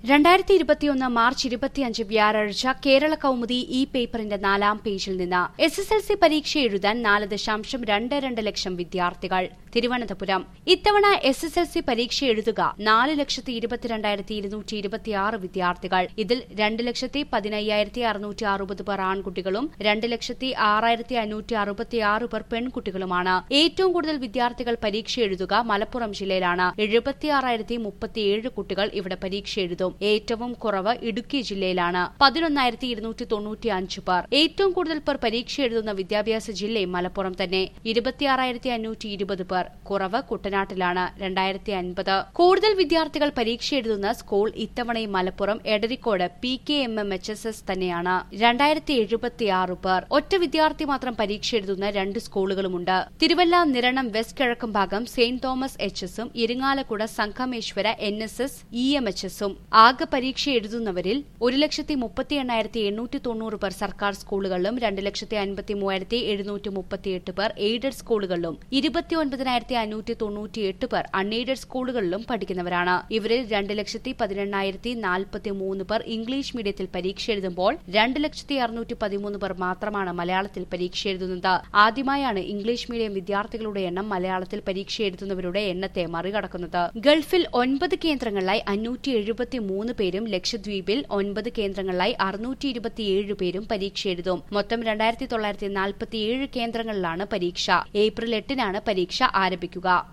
രണ്ടായിരത്തി ഇരുപത്തിയൊന്ന് മാർച്ച് ഇരുപത്തിയഞ്ച് വ്യാഴാഴ്ച കേരള കൗമുദി ഇ പേപ്പറിന്റെ നാലാം പേജിൽ നിന്ന് എസ് എസ് എൽ സി പരീക്ഷ എഴുതാൻ നാല് ദശാംശം രണ്ട് രണ്ട് ലക്ഷം വിദ്യാർത്ഥികൾ തിരുവനന്തപുരം ഇത്തവണ എസ് എസ് എൽ സി പരീക്ഷ എഴുതുക നാല് ലക്ഷത്തി ഇരുപത്തിരണ്ടായിരത്തി ഇരുന്നൂറ്റി ഇരുപത്തിയാറ് വിദ്യാർത്ഥികൾ ഇതിൽ രണ്ട് ലക്ഷത്തി പതിനയ്യായിരത്തി അറുന്നൂറ്റി അറുപത് പേർ ആൺകുട്ടികളും രണ്ട് ലക്ഷത്തി ആറായിരത്തി അഞ്ഞൂറ്റി അറുപത്തിയാറ് പേർ പെൺകുട്ടികളുമാണ് ഏറ്റവും കൂടുതൽ വിദ്യാർത്ഥികൾ പരീക്ഷ എഴുതുക മലപ്പുറം ജില്ലയിലാണ് എഴുപത്തിയാറായിരത്തി മുപ്പത്തിയേഴ് കുട്ടികൾ ഇവിടെ പരീക്ഷ എഴുതും ഏറ്റവും കുറവ് ഇടുക്കി ജില്ലയിലാണ് പതിനൊന്നായിരത്തി ഇരുന്നൂറ്റി തൊണ്ണൂറ്റി അഞ്ച് പേർ ഏറ്റവും കൂടുതൽ പേർ പരീക്ഷ എഴുതുന്ന വിദ്യാഭ്യാസ ജില്ലയും മലപ്പുറം തന്നെ ഇരുപത്തിയാറായിരത്തി അഞ്ഞൂറ്റി ഇരുപത് പേർ കുറവ് കുട്ടനാട്ടിലാണ് രണ്ടായിരത്തി അൻപത് കൂടുതൽ വിദ്യാർത്ഥികൾ പരീക്ഷ എഴുതുന്ന സ്കൂൾ ഇത്തവണയും Malappuram Edarikode P K M M H S S തന്നെയാണ് രണ്ടായിരത്തി എഴുപത്തിയാറ് പേർ ഒറ്റ വിദ്യാർത്ഥി മാത്രം പരീക്ഷ എഴുതുന്ന രണ്ട് സ്കൂളുകളുമുണ്ട് തിരുവല്ല നിരണം വെസ്റ്റ് കിഴക്കും ഭാഗം സെയിന്റ് തോമസ് എച്ച് എസും Irinjalakuda Sangameswara N S S E M H എസും ആകെ പരീക്ഷ എഴുതുന്നവരിൽ ഒരു ലക്ഷത്തി മുപ്പത്തി എണ്ണായിരത്തി എണ്ണൂറ്റി തൊണ്ണൂറ് പേർ സർക്കാർ സ്കൂളുകളിലും രണ്ട് ലക്ഷത്തി അൻപത്തി മൂവായിരത്തി എഴുന്നൂറ്റി മുപ്പത്തിയെട്ട് പേർ എയ്ഡഡ് സ്കൂളുകളിലും ഇരുപത്തിയൊൻപതിനായിരത്തി അഞ്ഞൂറ്റി തൊണ്ണൂറ്റിയെട്ട് പേർ അൺഎയ്ഡഡ് സ്കൂളുകളിലും പഠിക്കുന്നവരാണ് ഇവരിൽ രണ്ട് ലക്ഷത്തി പതിനെണ്ണായിരത്തി നാൽപ്പത്തി മൂന്ന് പേർ ഇംഗ്ലീഷ് മീഡിയത്തിൽ പരീക്ഷ എഴുതുമ്പോൾ രണ്ട് ലക്ഷത്തി അറുന്നൂറ്റി പതിമൂന്ന് പേർ മാത്രമാണ് മലയാളത്തിൽ പരീക്ഷ എഴുതുന്നത് ആദ്യമായാണ് ഇംഗ്ലീഷ് മീഡിയം വിദ്യാർത്ഥികളുടെ എണ്ണം മലയാളത്തിൽ പരീക്ഷ എഴുതുന്നവരുടെ എണ്ണത്തെ മറികടക്കുന്നത് ഗൾഫിൽ ഒൻപത് കേന്ദ്രങ്ങളിലായി അഞ്ഞൂറ്റി എഴുപത്തി മൂന്ന് പേരും ലക്ഷദ്വീപിൽ ഒൻപത് കേന്ദ്രങ്ങളിലായി അറുന്നൂറ്റി ഇരുപത്തിയേഴ് പേരും പരീക്ഷ എഴുതും മൊത്തം രണ്ടായിരത്തി തൊള്ളായിരത്തി നാൽപ്പത്തിയേഴ് കേന്ദ്രങ്ങളിലാണ് പരീക്ഷ ഏപ്രിൽ എട്ടിനാണ് പരീക്ഷ ആരംഭിക്കുക